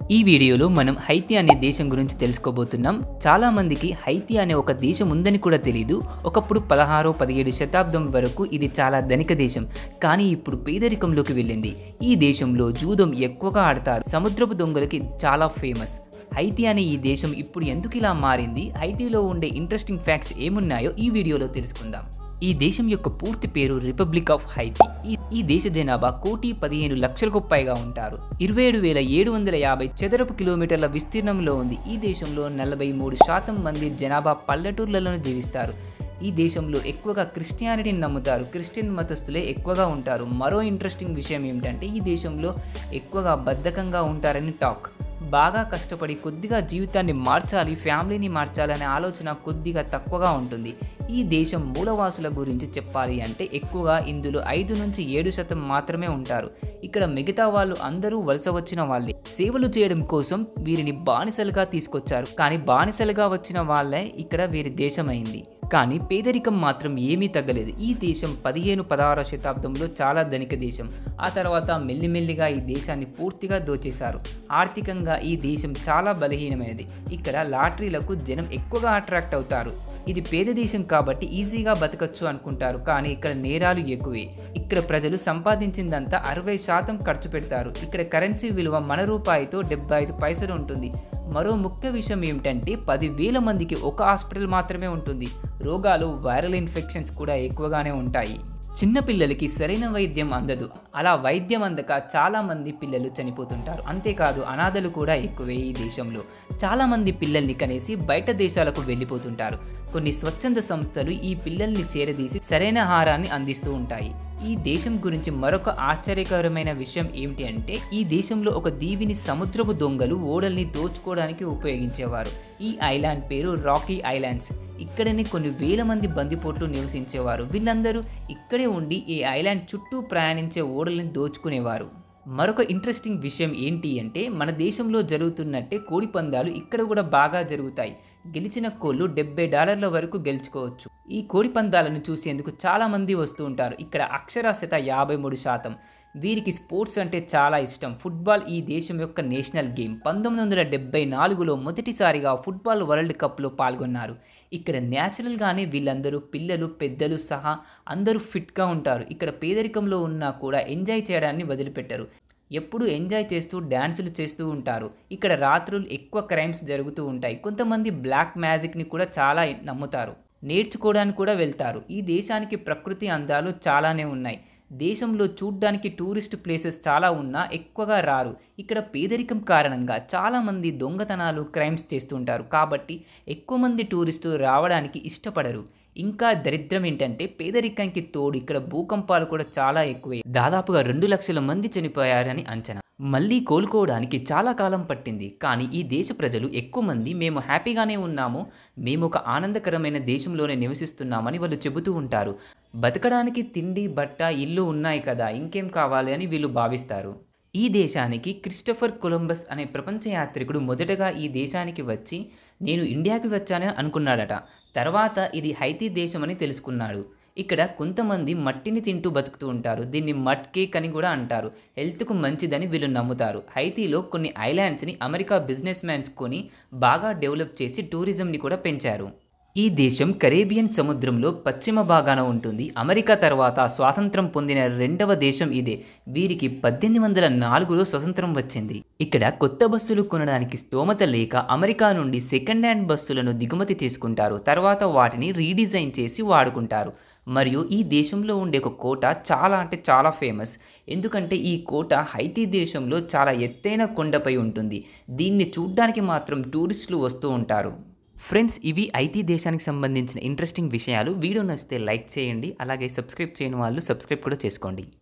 ఈ వీడియోలో మనం హైతి అనే దేశం గురించి తెలుసుకోబోతున్నాం చాలా మందికి హైతి అనే ఒక దేశం ఉందని కూడా తెలియదు ఒకప్పుడు పదహారో పదిహేడు శతాబ్దం వరకు ఇది చాలా ధనిక దేశం కానీ ఇప్పుడు పేదరికంలోకి వెళ్ళింది ఈ దేశంలో జూదం ఎక్కువగా ఆడతారు సముద్రపు దొంగలకి చాలా ఫేమస్ హైతి అనే ఈ దేశం ఇప్పుడు ఎందుకు ఇలా మారింది హైతీలో ఉండే ఇంట్రెస్టింగ్ ఫ్యాక్ట్స్ ఏమున్నాయో ఈ వీడియోలో తెలుసుకుందాం ఈ దేశం యొక్క పూర్తి పేరు రిపబ్లిక్ ఆఫ్ హైతి ఈ ఈ దేశ జనాభా కోటి పదిహేను లక్షలకు పైగా ఉంటారు ఇరవై ఏడు వేల ఏడు వందల యాభై చదరపు కిలోమీటర్ల విస్తీర్ణంలో ఉంది ఈ దేశంలో నలభై మూడు శాతం మంది జనాభా పల్లెటూర్లలో జీవిస్తారు ఈ దేశంలో ఎక్కువగా క్రిస్టియానిటీని నమ్ముతారు క్రిస్టియన్ మతస్థులే ఎక్కువగా ఉంటారు మరో ఇంట్రెస్టింగ్ విషయం ఏమిటంటే ఈ దేశంలో ఎక్కువగా బద్ధకంగా ఉంటారని టాక్ బాగా కష్టపడి కొద్దిగా జీవితాన్ని మార్చాలి ఫ్యామిలీని మార్చాలనే ఆలోచన కొద్దిగా తక్కువగా ఉంటుంది ఈ దేశం మూలవాసుల గురించి చెప్పాలి అంటే ఎక్కువగా ఇందులో ఐదు నుంచి ఏడు శాతం మాత్రమే ఉంటారు ఇక్కడ మిగతా వాళ్ళు అందరూ వలస వచ్చిన వాళ్ళే సేవలు చేయడం కోసం వీరిని బానిసలుగా తీసుకొచ్చారు కానీ బానిసలుగా వచ్చిన వాళ్ళే ఇక్కడ వీరి దేశం అయింది కానీ పేదరికం మాత్రం ఏమీ తగ్గలేదు ఈ దేశం పదిహేను పదహారో శతాబ్దంలో చాలా ధనిక దేశం ఆ తర్వాత మెల్లిమెల్లిగా ఈ దేశాన్ని పూర్తిగా దోచేశారు ఆర్థికంగా ఈ దేశం చాలా బలహీనమైనది ఇక్కడ లాటరీలకు జనం ఎక్కువగా అట్రాక్ట్ అవుతారు ఇది పేద దేశం కాబట్టి ఈజీగా బతకచ్చు అనుకుంటారు కానీ ఇక్కడ నేరాలు ఎక్కువే ఇక్కడ ప్రజలు సంపాదించిందంతా అరవై శాతం ఖర్చు పెడతారు ఇక్కడ కరెన్సీ విలువ మన రూపాయితో డెబ్బై ఐదు పైసలు ఉంటుంది మరో ముఖ్య విషయం ఏమిటంటే పదివేల మందికి ఒక హాస్పిటల్ మాత్రమే ఉంటుంది రోగాలు వైరల్ ఇన్ఫెక్షన్స్ కూడా ఎక్కువగానే ఉంటాయి చిన్న పిల్లలకి సరైన వైద్యం అందదు అలా వైద్యం అందక చాలా మంది పిల్లలు చనిపోతుంటారు అంతేకాదు అనాథలు కూడా ఎక్కువే ఈ దేశంలో చాలా మంది పిల్లల్ని కనేసి బయట దేశాలకు వెళ్ళిపోతుంటారు కొన్ని స్వచ్ఛంద సంస్థలు ఈ పిల్లల్ని చేరదీసి సరైన ఆహారాన్ని అందిస్తూ ఉంటాయి ఈ దేశం గురించి మరొక ఆశ్చర్యకరమైన విషయం ఏమిటి అంటే ఈ దేశంలో ఒక దీవిని సముద్రపు దొంగలు ఓడల్ని దోచుకోవడానికి ఉపయోగించేవారు ఈ ఐలాండ్ పేరు రాకీ ఐలాండ్స్ ఇక్కడనే కొన్ని వేల మంది బందిపోట్లు నివసించేవారు వీళ్ళందరూ ఇక్కడే ఉండి ఈ ఐలాండ్ చుట్టూ ప్రయాణించే ఓడల్ని దోచుకునేవారు మరొక ఇంట్రెస్టింగ్ విషయం ఏంటి అంటే మన దేశంలో జరుగుతున్నట్టే కోడి పందాలు ఇక్కడ కూడా బాగా జరుగుతాయి గెలిచిన కోళ్ళు డెబ్బై డాలర్ల వరకు గెలుచుకోవచ్చు ఈ కోడి పందాలను చూసేందుకు చాలా మంది వస్తూ ఉంటారు ఇక్కడ అక్షరాస్యత యాభై మూడు శాతం వీరికి స్పోర్ట్స్ అంటే చాలా ఇష్టం ఫుట్బాల్ ఈ దేశం యొక్క నేషనల్ గేమ్ పంతొమ్మిది వందల డెబ్బై నాలుగులో మొదటిసారిగా ఫుట్బాల్ వరల్డ్ కప్లో పాల్గొన్నారు ఇక్కడ న్యాచురల్గానే వీళ్ళందరూ పిల్లలు పెద్దలు సహా అందరూ ఫిట్గా ఉంటారు ఇక్కడ పేదరికంలో ఉన్నా కూడా ఎంజాయ్ చేయడాన్ని వదిలిపెట్టరు ఎప్పుడు ఎంజాయ్ చేస్తూ డ్యాన్సులు చేస్తూ ఉంటారు ఇక్కడ రాత్రులు ఎక్కువ క్రైమ్స్ జరుగుతూ ఉంటాయి కొంతమంది బ్లాక్ మ్యాజిక్ని కూడా చాలా నమ్ముతారు నేర్చుకోవడానికి కూడా వెళ్తారు ఈ దేశానికి ప్రకృతి అందాలు చాలానే ఉన్నాయి దేశంలో చూడ్డానికి టూరిస్ట్ ప్లేసెస్ చాలా ఉన్నా ఎక్కువగా రారు ఇక్కడ పేదరికం కారణంగా చాలామంది దొంగతనాలు క్రైమ్స్ చేస్తుంటారు కాబట్టి ఎక్కువ మంది టూరిస్టులు రావడానికి ఇష్టపడరు ఇంకా దరిద్రం ఏంటంటే పేదరికానికి తోడు ఇక్కడ భూకంపాలు కూడా చాలా ఎక్కువే దాదాపుగా రెండు లక్షల మంది చనిపోయారని అంచనా మళ్ళీ కోలుకోవడానికి చాలా కాలం పట్టింది కానీ ఈ దేశ ప్రజలు ఎక్కువ మంది మేము హ్యాపీగానే ఉన్నాము మేము ఒక ఆనందకరమైన దేశంలోనే నివసిస్తున్నామని వాళ్ళు చెబుతూ ఉంటారు బతకడానికి తిండి బట్ట ఇల్లు ఉన్నాయి కదా ఇంకేం కావాలి అని వీళ్ళు భావిస్తారు ఈ దేశానికి క్రిస్టఫర్ కొలంబస్ అనే ప్రపంచ యాత్రికుడు మొదటగా ఈ దేశానికి వచ్చి నేను ఇండియాకి వచ్చానని అనుకున్నాడట తర్వాత ఇది హైతీ దేశం అని తెలుసుకున్నాడు ఇక్కడ కొంతమంది మట్టిని తింటూ బతుకుతూ ఉంటారు దీన్ని మట్ కేక్ అని కూడా అంటారు హెల్త్కు మంచిదని వీళ్ళు నమ్ముతారు హైతీలో కొన్ని ఐలాండ్స్ని అమెరికా బిజినెస్ మ్యాన్స్ కొని బాగా డెవలప్ చేసి టూరిజంని కూడా పెంచారు ఈ దేశం కరేబియన్ సముద్రంలో పశ్చిమ భాగాన ఉంటుంది అమెరికా తర్వాత స్వాతంత్రం పొందిన రెండవ దేశం ఇదే వీరికి పద్దెనిమిది వందల నాలుగులో స్వతంత్రం వచ్చింది ఇక్కడ కొత్త బస్సులు కొనడానికి స్తోమత లేక అమెరికా నుండి సెకండ్ హ్యాండ్ బస్సులను దిగుమతి చేసుకుంటారు తర్వాత వాటిని రీడిజైన్ చేసి వాడుకుంటారు మరియు ఈ దేశంలో ఉండే ఒక కోట చాలా అంటే చాలా ఫేమస్ ఎందుకంటే ఈ కోట హైతీ దేశంలో చాలా ఎత్తైన కొండపై ఉంటుంది దీన్ని చూడ్డానికి మాత్రం టూరిస్టులు వస్తూ ఉంటారు ఫ్రెండ్స్ ఇవి ఐటీ దేశానికి సంబంధించిన ఇంట్రెస్టింగ్ విషయాలు వీడియో నచ్చితే లైక్ చేయండి అలాగే సబ్స్క్రైబ్ చేయని వాళ్ళు సబ్స్క్రైబ్ కూడా చేసుకోండి